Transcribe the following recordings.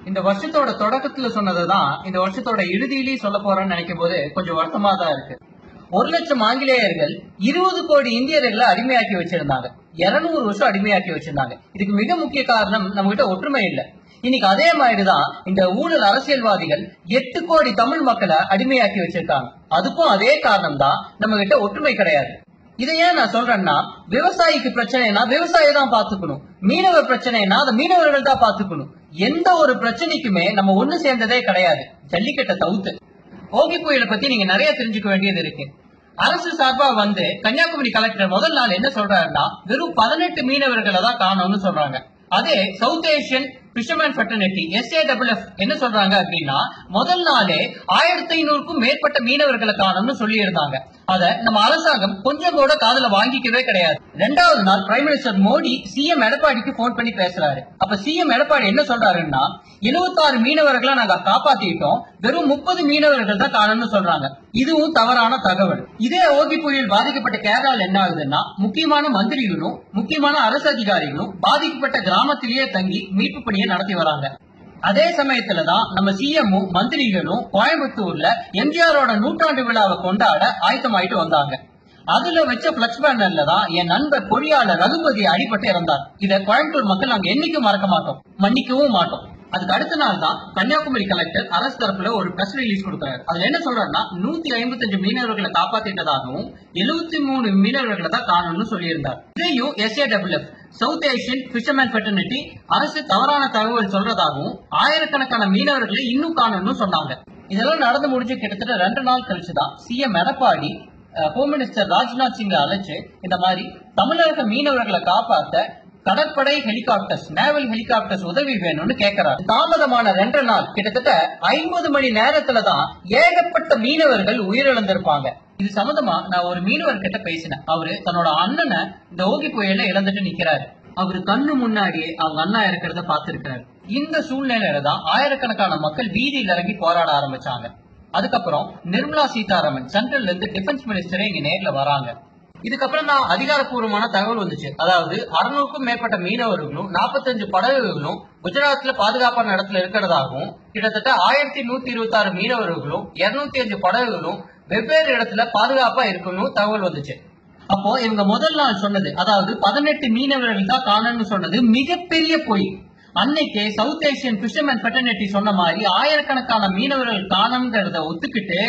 இந்த வருஷத்தோட தொடக்கத்துல சொன்னதுதான் இந்த வருஷத்தோட இறுதியிலேயே சொல்ல போறேன்னு நினைக்கும் போது கொஞ்சம் வருத்தமா தான் இருக்கு ஒரு லட்சம் ஆங்கிலேயர்கள் இருபது கோடி இந்தியர்களை அடிமையாக்கி வச்சிருந்தாங்க இருநூறு வருஷம் அடிமையாக்கி வச்சிருந்தாங்க இதுக்கு மிக முக்கிய காரணம் நம்ம கிட்ட ஒற்றுமை இல்லை இன்னைக்கு அதே மாதிரிதான் இந்த ஊழல் அரசியல்வாதிகள் எட்டு கோடி தமிழ் மக்களை அடிமையாக்கி வச்சிருக்காங்க அதுக்கும் அதே காரணம் தான் நம்ம கிட்ட ஒற்றுமை கிடையாது இதை ஏன் நான் சொல்றேன்னா விவசாயிக்கு பிரச்சனைனா விவசாயி தான் பாத்துக்கணும் மீனவர் பிரச்சனைனா அதை மீனவர்கள் தான் பாத்துக்கணும் எந்த ஒரு பிரச்சனைக்குமே நம்ம ஒண்ணு சேர்ந்ததே கிடையாது ஜல்லிக்கட்டை தவுத்து ஓகி புயலை பத்தி நீங்க நிறைய தெரிஞ்சுக்க வேண்டியது இருக்கு அரசு சார்பா வந்து கன்னியாகுமரி கலெக்டர் முதல் நாள் என்ன சொல்றாருன்னா வெறும் பதினெட்டு மீனவர்களை தான் காணோம்னு சொல்றாங்க அதே south Asian fisherman fraternity S A double F என்ன சொல்றாங்க அப்படின்னா முதல் நாளே ஆயிரத்தி ஐநூறுக்கும் மேற்பட்ட மீனவர்களை காணும்னு சொல்லி இருந்தாங்க அத நம்ம அரசாங்கம் கொஞ்சம் கூட காதுல வாங்கிக்கவே கிடையாது ரெண்டாவது நாள் பிரைம் மினிஸ்டர் மோடி சிஎம் எடப்பாடிக்கு போன் பண்ணி பேசுறாரு அப்ப சிஎம் எடப்பாடி என்ன சொல்றாருன்னா எழுபத்தாறு மீனவர்களை நாங்க காப்பாத்திட்டோம் வெறும் முப்பது மீனவர்கள் தான் காணும்னு சொல்றாங்க இதுவும் தவறான தகவல் இதே ஓகி புயல் பாதிக்கப்பட்ட கேரளால என்ன ஆகுதுன்னா முக்கியமான மந்திரிகளும் முக்கியமான அரசு அதிகாரிகளும் பாதிக்கப்பட்ட கிராமத்திலேயே தங்கி மீட்பு பணியை நடத்தி வராங்க அதே சமயத்துல தான் நம்ம சிஎம்மும் மந்திரிகளும் கோயம்புத்தூர்ல எம்ஜிஆரோட நூற்றாண்டு விழாவை கொண்டாட ஆயத்தமாயிட்டு வந்தாங்க அதுல வச்ச பிளக்ஸ் பேனர்ல தான் என் நண்பர் பொறியாளர் ரகுபதி அடிபட்டு இறந்தார் இத கோயம்புத்தூர் மக்கள் நாங்க என்னைக்கும் மறக்க மாட்டோம் மன்னிக்கவும் மாட்டோம் அதுக்கு அடுத்த நாள் தான் கன்னியாகுமரி கலெக்டர் அரசு தரப்புல ஒரு பிரஸ் ரிலீஸ் கொடுத்தாரு அதுல என்ன சொல்றாருன்னா நூத்தி ஐம்பத்தஞ்சு மீனவர்களை காப்பாத்திட்டதாகவும் எழுபத்தி மூணு மீனவர்களை தான் காணும்னு சொல்லியிருந்தார் இதையும் S A double F south Asian fisherman fraternity அரசு தவறான தகவல் சொல்றதாகவும் ஆயிரக்கணக்கான மீனவர்களை இன்னும் காணும்னு சொன்னாங்க இதெல்லாம் நடந்து முடிஞ்சு கிட்டத்தட்ட ரெண்டு நாள் கழிச்சுதான் CM Edappadi home minister Rajnath Singh அழைச்சு இந்த மாதிரி தமிழக மீனவர்களை காப்பாத்த கடற்படை ஹெலிகாப்டர்ஸ் நேவல் ஹெலிகாப்டர்ஸ் உதவி வேணும்னு கேட்கிறார் தாமதமான ரெண்டு நாள் கிட்டத்தட்ட ஐம்பது மணி நேரத்துல தான் ஏகப்பட்ட மீனவர்கள் உயிரிழந்திருப்பாங்க இது சம்பந்தமா நான் ஒரு மீனவர் கிட்ட பேசினேன் அவரு தன்னோட அண்ணனை இந்த ஓகி புயல்ல இழந்துட்டு நிக்கிறாரு அவரு கண்ணு முன்னாடியே அவங்க அண்ணா இருக்கிறத பார்த்திருக்கிறாரு இந்த சூழ்நிலையில தான் ஆயிரக்கணக்கான மக்கள் வீதியில் இறங்கி போராட ஆரம்பிச்சாங்க அதுக்கப்புறம் நிர்மலா சீதாராமன் சென்ட்ரல்ல இருந்து டிஃபென்ஸ் மினிஸ்டரே இங்க நேர்ல வராங்க இதுக்கப்புறம் தான் அதிகாரப்பூர்வமான தகவல் வந்துச்சு அதாவது அறுநூறுக்கும் மேற்பட்ட மீனவர்களும் நாற்பத்தஞ்சு படகுகளும் குஜராத்ல பாதுகாப்பான இடத்துல இருக்கிறதாகவும் கிட்டத்தட்ட ஆயிரத்தி நூத்தி இருபத்தி ஆறு மீனவர்களும் இருநூத்தி அஞ்சு படகுகளும் வெவ்வேறு இடத்துல பாதுகாப்பா இருக்கணும் தகவல் வந்துச்சு அப்போ இவங்க முதல் நாள் சொன்னது அதாவது பதினெட்டு மீனவர்கள் தான் காணன்னு சொன்னது மிகப்பெரிய பொய் அன்னைக்கு சவுத் ஏசியன் பிஷர்மேன் ஃபெட்டர்னிட்டி சொன்ன மாதிரி ஆயிரக்கணக்கான மீனவர்கள் காணங்கிறத ஒத்துக்கிட்டு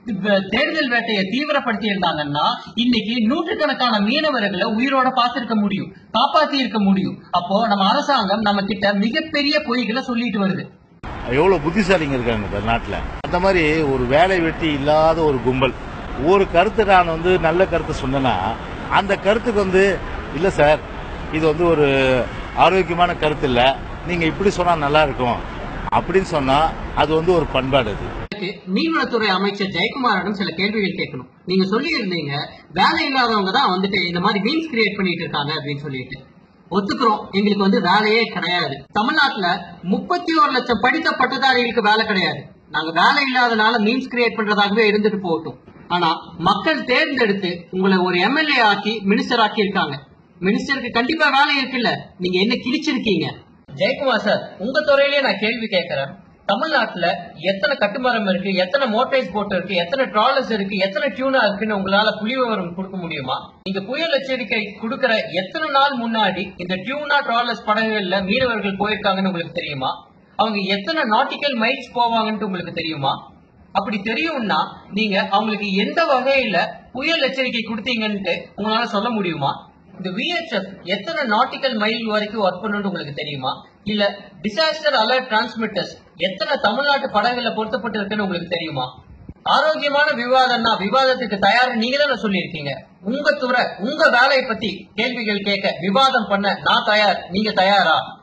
தேடுதல் வேட்டையை தீவிரப்படுத்தி இருந்தாங்கன்னா இன்னைக்கு நூற்றுக்கணக்கான மீனவர்களை உயிரோட பார்த்திருக்க முடியும் காப்பாத்தி இருக்க முடியும் அப்போ நம்ம அரசாங்கம் நம்ம கிட்ட மிகப்பெரிய பொய்களை சொல்லிட்டு வருது எவ்வளவு புத்திசாலிங்க இருக்காங்க இந்த நாட்டில் அந்த மாதிரி ஒரு வேலை வெட்டி இல்லாத ஒரு கும்பல் ஒரு கருத்து நான் வந்து நல்ல கருத்து சொன்னேன்னா அந்த கருத்துக்கு வந்து இல்ல சார் இது வந்து ஒரு ஆரோக்கியமான கருத்து இல்ல நீங்க இப்படி சொன்னா நல்லா இருக்கும் அப்படின்னு சொன்னா அது வந்து ஒரு பண்பாடு அது எனக்கு மீன்வளத்துறை அமைச்சர் ஜெயக்குமாரிடம் சில கேள்விகள் கேட்கணும் நீங்க சொல்லி இருந்தீங்க வேலை இல்லாதவங்க தான் வந்துட்டு இந்த மாதிரி மீன்ஸ் கிரியேட் பண்ணிட்டு இருக்காங்க அப்படின்னு சொல்லிட்டு ஒத்துக்கிறோம் எங்களுக்கு வந்து வேலையே கிடையாது தமிழ்நாட்டுல முப்பத்தி ஒரு லட்சம் படித்த பட்டதாரிகளுக்கு வேலை கிடையாது நாங்க வேலை இல்லாதனால மீன்ஸ் கிரியேட் பண்றதாகவே இருந்துட்டு போகட்டும் ஆனா மக்கள் தேர்ந்தெடுத்து உங்களை ஒரு எம்எல்ஏ ஆக்கி மினிஸ்டர் ஆக்கி இருக்காங்க மினிஸ்டருக்கு கண்டிப்பா வேலை இருக்குல்ல நீங்க என்ன கிழிச்சிருக்கீங்க ஜெயக்குமார் சார் உங்க துறையிலேயே நான் கேள்வி கேட்கிறேன் தமிழ்நாட்டுல எத்தனை கட்டுமரம் இருக்கு எத்தனை மோட்டரைஸ் போட் இருக்கு எத்தனை ட்ராலர்ஸ் இருக்கு எத்தனை டியூனா இருக்குன்னு உங்களால புள்ளி விவரம் கொடுக்க முடியுமா நீங்க புயல் எச்சரிக்கை கொடுக்கற எத்தனை நாள் முன்னாடி இந்த டியூனா ட்ராலர்ஸ் படகுகள்ல மீனவர்கள் போயிருக்காங்கன்னு உங்களுக்கு தெரியுமா அவங்க எத்தனை நாட்டிக்கல் மைல்ஸ் போவாங்கன்னு உங்களுக்கு தெரியுமா அப்படி தெரியும்னா நீங்க அவங்களுக்கு எந்த வகையில புயல் எச்சரிக்கை கொடுத்தீங்கன்ட்டு உங்களால சொல்ல முடியுமா இந்த விஹெச்எஃப் எத்தனை நாட்டிக்கல் மைல் வரைக்கும் ஒர்க் பண்ணணும்னு உங்களுக்கு தெரியுமா இல்ல டிசாஸ்டர் அலர்ட் டிரான்ஸ்மிட்டர்ஸ் எத்தனை தமிழ்நாட்டு படகுல பொருத்தப்பட்டு இருக்குன்னு உங்களுக்கு தெரியுமா ஆரோக்கியமான விவாதம்னா விவாதத்துக்கு தயார் நீங்க தானே சொல்லியிருக்கீங்க உங்க துறை உங்க வேலையை பத்தி கேள்விகள் கேட்க விவாதம் பண்ண நான் தயார் நீங்க தயாரா